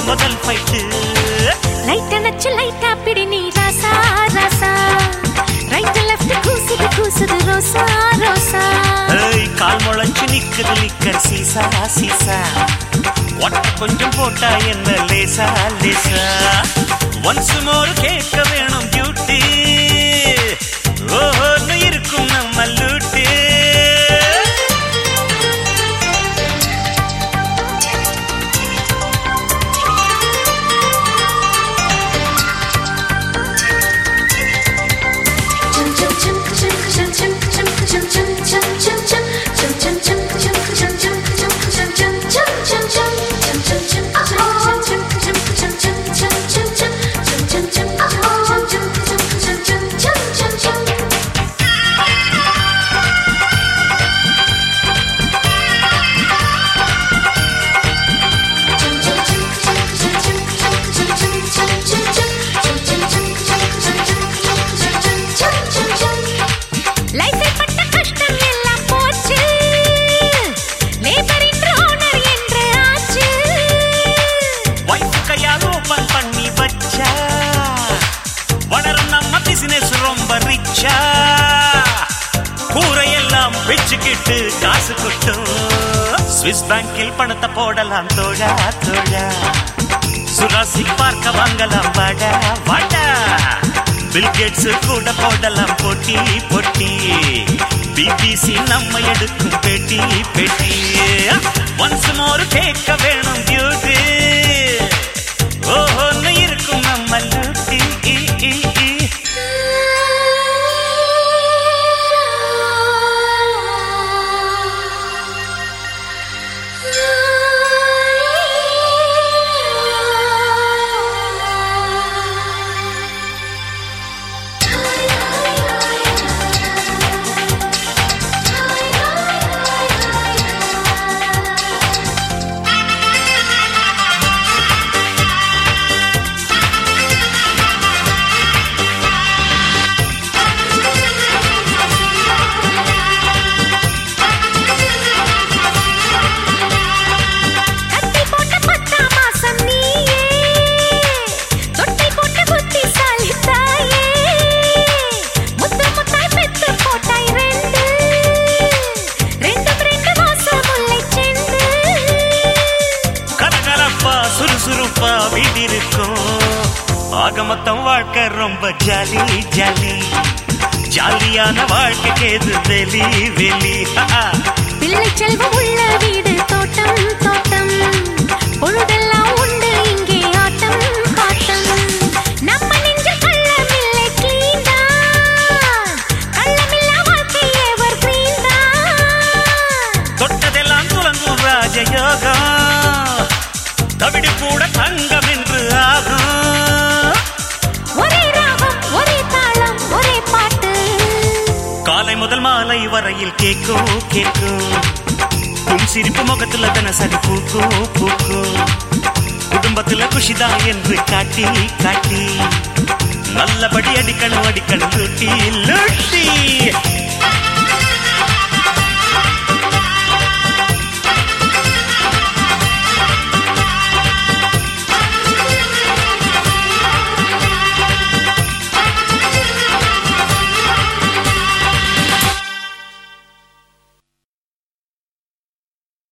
முதல் fight light அணைச்சு லைட்டா பிடி நீ ராசா ராசா ரைட் லெஃப்ட் கூசுது கூசுது ரோசா ரோசா ஏய், கால் முளைச்சு நிக்குது நிக்கர் சீசா சீசா ஒட்ட கொஞ்சம் போட்டா என்ன லேசா லேசா ஒன்ஸ் மோர் கேட்க வேணும் டியூட்டி ஓஹோன்னு இருக்கும் நம்ம லூட்டி லைஃபில் பட்ட கஷ்டம் எல்லாம் போச்சு லேபர் என்று ஓனர் என்று ஆச்சு வைஃப் கையால் ஓபன் பண்ணி வச்சா வளரும் நம்ம பிசினஸ் ரொம்ப ரிச்சா கூரையெல்லாம் வச்சுக்கிட்டு காசு கொட்டும் ஸ்விஸ் பேங்கில் பணத்தை போடலாம் தோழா தோழா சுராசி பார்க்க வாங்கலாம் வாடா வாடா பில்கேட்ஸ் கூட போடலாம் போட்டி போட்டி பிபிசி நம்ம எடுக்கும் பேட்டி பேட்டி ஒன்ஸ் மோர் கேட்க வேணும் டியூட்டி ஓஹோன்னு இருக்கும் நம்ம லூட்டி கட்டி போட்ட பத்தாம் மாசம் நீயே தொட்டி போட்ட புத்திசாலி தாயே முத்து முத்தாய் பெத்து போட்டாய் ரெண்டு ரெண்டும் ரெண்டு மாசம் முல்லை செண்டு கரகரப்பா சுறுசுறுப்பா வீடிருக்கும் ஆக மொத்தம் வாழ்க்கை ரொம்ப ஜாலி ஜாலி ஜாலியான வாழ்க்கைக்கு எது வெளி வெளி பிள்ளை செல்வம் உள்ள வீடு தோட்டம் தோட்டம் பொழுதெல்லாம் உண்டு இங்கே ஆட்டம் பாட்டம் நம்ம நெஞ்சில் கள்ளமில்லை clean தான். கள்ளமில்லா வாழ்க்கை evergreen தான். தொட்டதெல்லாம் துலங்கும் ராஜயோகம் தவிடு கூட தங்கம் என்று ஆகும் ஒரே ராகம் ஒரே தாளம் ஒரே பாட்டு காலை முதல் மாலை வரையில் கேக்கும் கேக்கும் உன் சிரிப்பு முகத்துல தினசரி பூக்கும் பூக்கும் குடும்பத்துல குஷிதான் என்று காட்டி காட்டி நல்லபடி அடிக்கணும் அடிக்கணும் லூட்டி லூட்டி